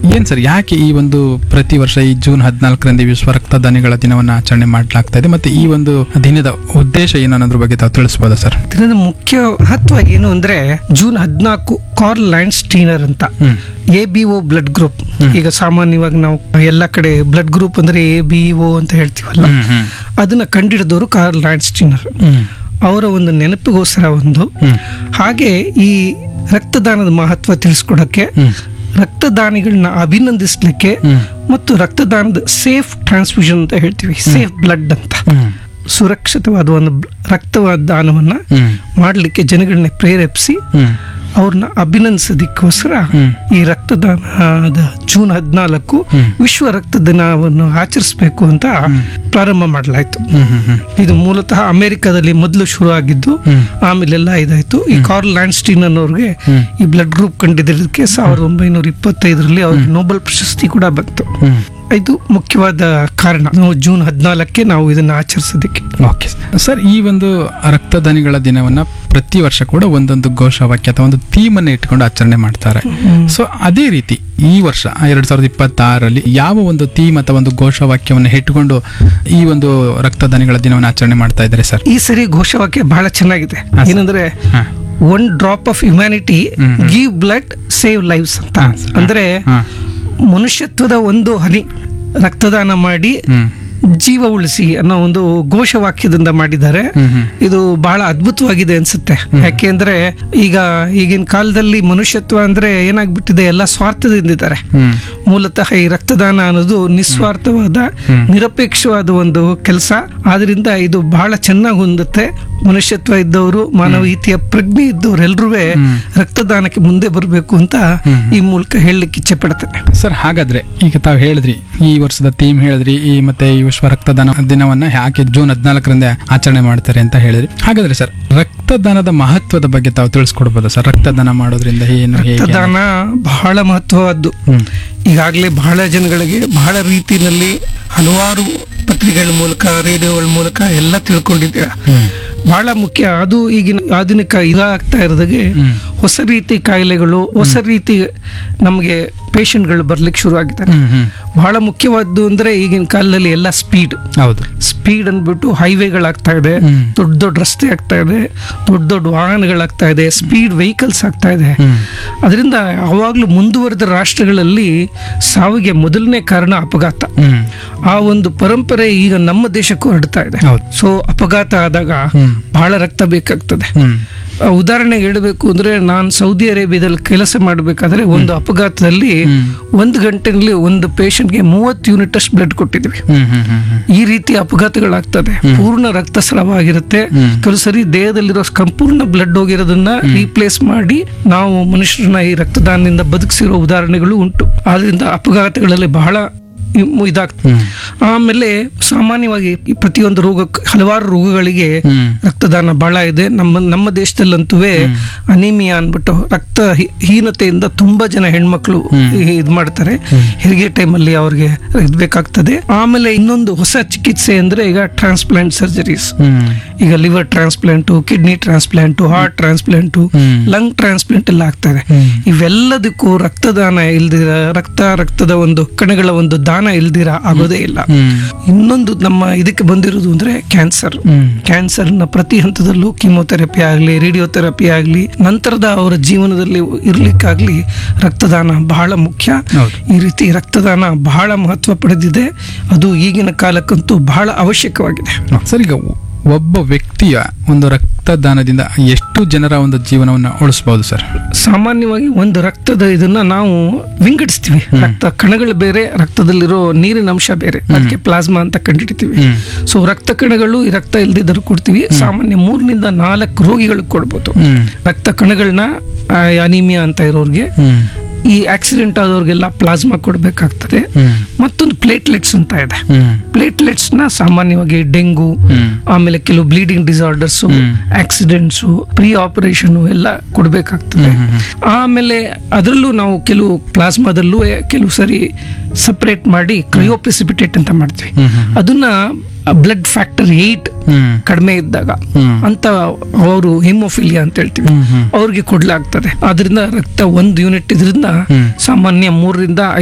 ಏನ್ ಸರ್ ಯಾಕೆ ಈ ಒಂದು ಪ್ರತಿ ವರ್ಷ ಈ ಜೂನ್ ಹದಿನಾಲ್ಕರಂದು ವಿಶ್ವ ರಕ್ತದಾನಿಗಳ ದಿನವನ್ನ ಆಚರಣೆ ಮಾಡಲಾಗ್ತಾ ಇದೆ ಮತ್ತೆ ಈ ಒಂದು ದಿನದ ಉದ್ದೇಶ ಏನು ಅನ್ನೋದ್ರ ಬಗ್ಗೆ ತಾವು ತಿಳಿಸ್ಬೋದಾ ಸರ್ ದಿನದ ಮುಖ್ಯ ಮಹತ್ವ ಏನು ಅಂದ್ರೆ ಜೂನ್ ಹದಿನಾಲ್ಕು ಕಾರ್ಲ್ ಲ್ಯಾಂಡ್ ಸ್ಟೀನರ್ ಅಂತ hmm A B O blood group ಈಗ ಸಾಮಾನ್ಯವಾಗಿ ನಾವು ಎಲ್ಲ ಕಡೆ ಬ್ಲಡ್ ಗ್ರೂಪ್ ಅಂದ್ರೆ ಎ ಬಿ ಒ ಅಂತ ಹೇಳ್ತೀವಲ್ಲ ಹ್ಮ್ ಹ್ಮ್ ಅದನ್ನ ಕಂಡಿಡಿದವರು ಕಾರ್ಲ್ ಲ್ಯಾಂಡ್ ಸ್ಟೀನರ್ ಹ್ಮ್ ಅವರ ಒಂದು ನೆನಪಿಗೋಸ್ಕರ ಒಂದು ಹ್ಮ್ ಹಾಗೆ ಈ ರಕ್ತದಾನದ ಮಹತ್ವ ತಿಳಿಸ್ಕೊಡಕ್ಕೆ ಹ್ಮ್ ರಕ್ತದಾನಿಗಳನ್ನ ಅಭಿನಂದಿಸ್ಲಿಕ್ಕೆ ಹ್ಮ್ ಮತ್ತು ರಕ್ತದಾನದ ಸೇಫ್ ಟ್ರಾನ್ಸ್ಫ್ಯೂಷನ್ ಅಂತ ಹೇಳ್ತೀವಿ ಸೇಫ್ ಬ್ಲಡ್ ಅಂತ ಹ್ಮ್ ಸುರಕ್ಷಿತವಾದ ಒಂದು ರಕ್ತವಾದ ದಾನವನ್ನ ಹ್ಮ್ ಮಾಡಲಿಕ್ಕೆ ಜನಗಳನ್ನ ಪ್ರೇರೇಪಿಸಿ ಹ್ಮ್ ಅವ್ರನ್ನ ಅಭಿನಂದಿಸೋದಕ್ಕೋಸ್ಕರ ಹ್ಮ್. ಈ ರಕ್ತದಾನದ ಜೂನ್ ಹದಿನಾಲ್ಕು ಹ್ಮ್. ವಿಶ್ವ ರಕ್ತ ದಿನವನ್ನು ಆಚರಿಸಬೇಕು ಅಂತ ಪ್ರಾರಂಭ ಮಾಡಲಾಯ್ತು ಹ್ಮ್ ಹ್ಮ್ ಹ್ಮ್ ಇದು ಮೂಲತಃ ಅಮೆರಿಕದಲ್ಲಿ ಮೊದಲು ಶುರು ಆಗಿದ್ದು ಹ್ಮ್. ಆಮೇಲೆಲ್ಲ ಇದಾಯ್ತು ಈ ಕಾರ್ಲ್ ಲ್ಯಾಂಡ್ಸ್ಟೀನ್ ಅನ್ನೋರ್ಗೆ ಹ್ಮ್. ಈ ಬ್ಲಡ್ ಗ್ರೂಪ್ ಕಂಡಿದ್ದಕ್ಕೆ ಸಾವಿರದ ಒಂಬೈನೂರ ಇಪ್ಪತ್ತೈದರಲ್ಲಿ ಅವ್ರಿಗೆ ನೊಬೆಲ್ ಪ್ರಶಸ್ತಿ ಕೂಡ ಬಂತು ಹ್ಮ್ ಇದು ಮುಖ್ಯವಾದ ಕಾರಣ ನಾವು ಜೂನ್ ಹದಿನಾಲ್ಕಕ್ಕೆ ನಾವು ಇದನ್ನ ಆಚರಿಸೋದಕ್ಕೆ ಓಕೆ ಸರ್ ಈ ಒಂದು ರಕ್ತದಾನಿಗಳ ದಿನವನ್ನ ಪ್ರತಿ ವರ್ಷ ಕೂಡ ಒಂದೊಂದು ಘೋಷವಾಕ್ಯ ಅಥವಾ ಒಂದು ಥೀಮ್ ಅನ್ನು ಇಟ್ಕೊಂಡು ಆಚರಣೆ ಮಾಡ್ತಾರೆ ಸೊ ಅದೇ ರೀತಿ ಈ ವರ್ಷ ಎರಡ್ ಸಾವಿರದ ಇಪ್ಪತ್ತಾರರಲ್ಲಿ ಯಾವ ಒಂದು ಥೀಮ್ ಅಥವಾ ಒಂದು ಘೋಷವಾಕ್ಯವನ್ನು ಇಟ್ಟುಕೊಂಡು ಈ ಒಂದು ರಕ್ತದಾನಿಗಳ ದಿನವನ್ನು ಆಚರಣೆ ಮಾಡ್ತಾ ಇದ್ದಾರೆ ಸರ್ ಈ ಸರಿ ಘೋಷವಾಕ್ಯ ಬಹಳ ಚೆನ್ನಾಗಿದೆ ಹಾ, ಸರ್. ಏನಂದ್ರೆ ಹಾ. One drop of humanity hmm. Give blood save lives ಅಂತ ಹಾ, ಸರ್. ಅಂದ್ರೆ ಹಾ. ಮನುಷ್ಯತ್ವದ ಒಂದು ಹನಿ ರಕ್ತದಾನ ಮಾಡಿ ಹ್ಮ್ ಜೀವ ಉಳಿಸಿ ಅನ್ನೋ ಒಂದು ಘೋಷವಾಕ್ಯದಿಂದ ಮಾಡಿದ್ದಾರೆ ಹ್ಮ್ ಹ್ಮ್ ಇದು ಬಹಳ ಅದ್ಭುತವಾಗಿದೆ ಅನ್ಸುತ್ತೆ ಯಾಕೆಂದ್ರೆ ಈಗ ಈಗಿನ ಕಾಲದಲ್ಲಿ ಮನುಷ್ಯತ್ವ ಅಂದ್ರೆ ಏನಾಗ್ಬಿಟ್ಟಿದೆ ಎಲ್ಲ ಸ್ವಾರ್ಥದಿಂದಿದ್ದಾರೆ ಹ್ಮ್ ಮೂಲತಃ ಈ ರಕ್ತದಾನ ಅನ್ನೋದು ನಿಸ್ವಾರ್ಥವಾದ ನಿರಪೇಕ್ಷವಾದ ಒಂದು ಕೆಲಸ ಆದ್ರಿಂದ ಇದು ಬಹಳ ಚೆನ್ನಾಗಿ ಹೊಂದುತ್ತೆ ಮನುಷ್ಯತ್ವ ಇದ್ದವರು ಮಾನವೀಯತೆಯ ಪ್ರಜ್ಞೆ ಇದ್ದವ್ರು ಎಲ್ರೂ ರಕ್ತದಾನಕ್ಕೆ ಮುಂದೆ ಬರಬೇಕು ಅಂತ ಈ ಮೂಲಕ ಹೇಳಲಿಕ್ಕೆ ಇಚ್ಛೆ ಪಡ್ತೇನೆ ಸರ್ ಹಾಗಾದ್ರೆ ಈಗ ತಾವು ಹೇಳಿದ್ರಿ ಈ ವರ್ಷದ ಥೀಮ್ ಹೇಳಿದ್ರಿ ಈ ಮತ್ತೆ ಈ ವಿಶ್ವ ರಕ್ತದಾನ ದಿನವನ್ನ ಯಾಕೆ ಜೂನ್ ಹದಿನಾಲ್ಕರಿಂದ ಆಚರಣೆ ಮಾಡ್ತಾರೆ ಅಂತ ಹೇಳಿದ್ರಿ ಹಾಗಾದ್ರೆ ಸರ್ ರಕ್ತದಾನದ ಮಹತ್ವದ ಬಗ್ಗೆ ತಾವು ತಿಳಿಸ್ಕೊಡ್ಬೋದಾ ಸರ್ ರಕ್ತದಾನ ಮಾಡೋದ್ರಿಂದ ಏನು ಹೇಗೆ ರಕ್ತದಾನ ಬಹಳ ಮಹತ್ವವಾದ್ದು ಹ್ಮ್ ಈಗಾಗಲೇ ಬಹಳ ಜನಗಳಿಗೆ ಬಹಳ ರೀತಿಯಲ್ಲಿ ಹಲವಾರು ಪತ್ರಿಕೆಗಳ ಮೂಲಕ ರೇಡಿಯೋಗಳ ಮೂಲಕ ಎಲ್ಲ ತಿಳ್ಕೊಂಡಿದ್ದೀರ ಹ್ಮ್ ಬಹಳ ಮುಖ್ಯ ಅದು ಈಗಿನ ಆಧುನಿಕ ಇದಾಗ್ತಾ ಇರೋದಾಗೆ ಹ್ಮ್. ಹೊಸ ರೀತಿ ಕಾಯಿಲೆಗಳು ಹೊಸ ರೀತಿ ನಮಗೆ ಪೇಷಂಟ್ಗಳು ಬರ್ಲಿಕ್ಕೆ ಶುರು ಆಗಿದ್ದಾರೆ ಹ್ಮ್ ಹ್ಮ್ ಬಹಳ ಮುಖ್ಯವಾದ್ದು ಅಂದ್ರೆ ಈಗಿನ ಕಾಲದಲ್ಲಿ ಎಲ್ಲ ಸ್ಪೀಡ್ ಹೌದು ಸ್ಪೀಡ್ ಅಂದ್ಬಿಟ್ಟು ಹೈವೇಗಳಾಗ್ತಾ ಇದೆ ಹ್ಮ್. ದೊಡ್ಡ ದೊಡ್ಡ ರಸ್ತೆ ಆಗ್ತಾ ಇದೆ ದೊಡ್ಡ ದೊಡ್ಡ ವಾಹನಗಳಾಗ್ತಾ ಇದೆ ಸ್ಪೀಡ್ ವೆಹಿಕಲ್ಸ್ ಆಗ್ತಾ ಇದೆ ಹ್ಮ್ ಅದರಿಂದ ಯಾವಾಗಲೂ ಮುಂದುವರೆದ ರಾಷ್ಟ್ರಗಳಲ್ಲಿ ಸಾವಿಗೆ ಮೊದಲನೇ ಕಾರಣ ಅಪಘಾತ ಹ್ಮ್ ಆ ಒಂದು ಪರಂಪರೆ ಈಗ ನಮ್ಮ ದೇಶಕ್ಕೂ ಹರಡ್ತಾ ಇದೆ ಹೌದು ಸೊ ಅಪಘಾತ ಆದಾಗ ಹ್ಮ್. ಬಹಳ ರಕ್ತ ಬೇಕಾಗ್ತದೆ ಹ್ಮ್ ಆ, ಉದಾಹರಣೆಗೆ ಹೇಳಬೇಕು ಅಂದ್ರೆ ನಾನು ಸೌದಿ ಅರೇಬಿಯಾದಲ್ಲಿ ಕೆಲಸ ಮಾಡಬೇಕಾದ್ರೆ ಒಂದು ಅಪಘಾತದಲ್ಲಿ ಹ್ಮ್. ಒಂದು ಗಂಟೆನಲ್ಲಿ ಒಂದು ಪೇಷಂಟ್ಗೆ ಮೂವತ್ತು ಯೂನಿಟ್ ಅಷ್ಟು ಬ್ಲಡ್ ಕೊಟ್ಟಿದ್ವಿ ಹ್ಮ್ ಹ್ಮ್ ಹ್ಮ್ ಹ್ಮ್ ಈ ರೀತಿ ಅಪಘಾತಗಳಾಗ್ತದೆ ಪೂರ್ಣ ರಕ್ತಸ್ರಾವ ಆಗಿರುತ್ತೆ ಹ್ಮ್. ಕೆಲವು ಸರಿ ದೇಹದಲ್ಲಿರೋ ಸಂಪೂರ್ಣ ಬ್ಲಡ್ ಹೋಗಿರೋದನ್ನ ರೀಪ್ಲೇಸ್ ಮಾಡಿ ನಾವು ಮನುಷ್ಯರನ್ನ ಈ ರಕ್ತದಾನದಿಂದ ಬದುಕಿಸಿರೋ ಉದಾಹರಣೆಗಳು ಉಂಟು ಆದ್ರಿಂದ ಅಪಘಾತಗಳಲ್ಲಿ ಬಹಳ ಇಮ್- ಇದಾಗ್ತದೆ ಹ್ಮ್ ಆಮೇಲೆ ಸಾಮಾನ್ಯವಾಗಿ ಈ ಪ್ರತಿಯೊಂದು ರೋಗಕ್ಕೆ ಹಲವಾರು ರೋಗಗಳಿಗೆ ಹ್ಮ್ ರಕ್ತದಾನ ಬಹಳ ಇದೆ ನಮ್ಮ ನಮ್ಮ ದೇಶದಲ್ಲಂತೂ ಅನಿಮಿಯಾ ಅನ್ಬಿಟ್ಟು ರಕ್ತ ಹಿ- ಹೀನತೆಯಿಂದ ತುಂಬಾ ಜನ ಹೆಣ್ಮಕ್ಳು ಇದು ಮಾಡ್ತಾರೆ ಹೆರಿಗೆ ಟೈಮಲ್ಲಿ ಅವ್ರಿಗೆ ಇದ್ ಬೇಕಾಗ್ತದೆ ಆಮೇಲೆ ಇನ್ನೊಂದು ಹೊಸ ಚಿಕಿತ್ಸೆ ಅಂದ್ರೆ ಈಗ ಟ್ರಾನ್ಸ್ಪ್ಲಾಂಟ್ ಸರ್ಜರೀಸ್ ಹ್ಮ್ ಈಗ liver transplant kidney transplant heart transplant hmm. Lung transplant ಎಲ್ಲ ಆಗ್ತದೆ ಹ್ಮ್. ಇವೆಲ್ಲದಕ್ಕೂ ರಕ್ತದಾನ ಇಲ್ದಿರ ರಕ್ತ ರಕ್ತದ ಒಂದು ಕಣಗಳ ಒಂದು ದಾನ ಇಲ್ದಿರ ಆಗೋದೇ ಇಲ್ಲ ಹ್ಮ್ ಇನ್ನೊಂದು ನಮ್ಮ ಇದಕ್ಕೆ ಬಂದಿರೋದು ಅಂದ್ರೆ ಕ್ಯಾನ್ಸರ್ ಹ್ಮ್ ಕ್ಯಾನ್ಸರ್ ನ ಪ್ರತಿ ಹಂತದಲ್ಲೂ ಕೀಮೋಥೆರಪಿ ಆಗಲಿ ರೇಡಿಯೋಥೆರಪಿ ಆಗಲಿ ನಂತರದ ಅವರ ಜೀವನದಲ್ಲಿ ಇರ್ಲಿಕ್ಕಾಗ್ಲಿ ರಕ್ತದಾನ ಬಹಳ ಮುಖ್ಯ ಹೌದು. ಈ ರೀತಿ ರಕ್ತದಾನ ಬಹಳ ಮಹತ್ವ ಪಡೆದಿದೆ ಅದು ಈಗಿನ ಕಾಲಕ್ಕಂತೂ ಬಹಳ ಅವಶ್ಯಕವಾಗಿದೆ ಸರ್ ಈಗ ಒಬ್ಬ ವ್ಯಕ್ತಿಯ ಒಂದು ರಕ್ತದಾನದಿಂದ ಎಷ್ಟು ಜನರ ಒಂದು ಜೀವನವನ್ನು ಉಳಿಸಬಹುದು ಸರ್ ಸಾಮಾನ್ಯವಾಗಿ ಒಂದು ರಕ್ತದ ಇದನ್ನ ನಾವು ವಿಂಗಡಿಸ್ತೀವಿ ರಕ್ತ ಕಣಗಳು ಬೇರೆ ರಕ್ತದಲ್ಲಿರೋ ನೀರಿನ ಅಂಶ ಬೇರೆ ಅದಕ್ಕೆ ಪ್ಲಾಸ್ಮಾ ಅಂತ ಕಂಡಿಡ್ತೀವಿ ಹ್ಮ್. ಸೊ ರಕ್ತ ಕಣಗಳು ಈ ರಕ್ತ ಇಲ್ದಿದ್ದರೂ ಕೊಡ್ತೀವಿ ಸಾಮಾನ್ಯ ಮೂರರಿಂದ ನಾಲ್ಕು ರೋಗಿಗಳಿಗೆ ಕೊಡ್ಬೋದು ಹ್ಮ್ ರಕ್ತ ಕಣಗಳನ್ನ ಅನಿಮಿಯಾ ಅಂತ ಇರೋರಿಗೆ ಹ್ಮ್ ಈ ಆಕ್ಸಿಡೆಂಟ್ ಆದವ್ರಿಗೆಲ್ಲ ಪ್ಲಾಸ್ಮಾ ಕೊಡಬೇಕಾಗ್ತದೆ ಹ್ಮ್ ಮತ್ತೊಂದು ಪ್ಲೇಟ್ಲೆಟ್ಸ್ ಅಂತ ಇದೆ ಹ್ಮ್ ಪ್ಲೇಟ್ಲೆಟ್ಸ್ ನ ಸಾಮಾನ್ಯವಾಗಿ ಡೆಂಗು ಹ್ಮ್ ಆಮೇಲೆ ಕೆಲವು bleeding disorders accidents pre operation ಎಲ್ಲ ಕೊಡಬೇಕಾಗ್ತದೆ ಆಮೇಲೆ ಅದರಲ್ಲೂ ನಾವು ಕೆಲವು ಪ್ಲಾಸ್ಮಾದಲ್ಲೂ ಕೆಲವು ಸರಿ ಸಪರೇಟ್ ಮಾಡಿ ಕ್ರಯೋಪ್ರೆಸಿಪಿಟೇಟ್ ಅಂತ ಮಾಡ್ತೀವಿ ಹ್ಮ್ ಹ್ಮ್ ಅದನ್ನ ಬ್ಲಡ್ ಫ್ಯಾಕ್ಟರ್ ಏಟ್ ಹ್ಮ್ ಕಡಿಮೆ ಇದ್ದಾಗ ಹ್ಮ್. ಅಂತ ಅವರು ಹಿಮೋಫಿಲಿಯಾ ಅಂತ ಹೇಳ್ತೀವಿ ಹ್ಮ್ ಹ್ಮ್ ಅವ್ರಿಗೆ ಕೊಡ್ಲಾಗ್ತದೆ ಅದರಿಂದ ರಕ್ತ ಒಂದು ಯೂನಿಟ್ ಇದರಿಂದ ಹ್ಮ್. ಸಾಮಾನ್ಯ ಮೂರರಿಂದ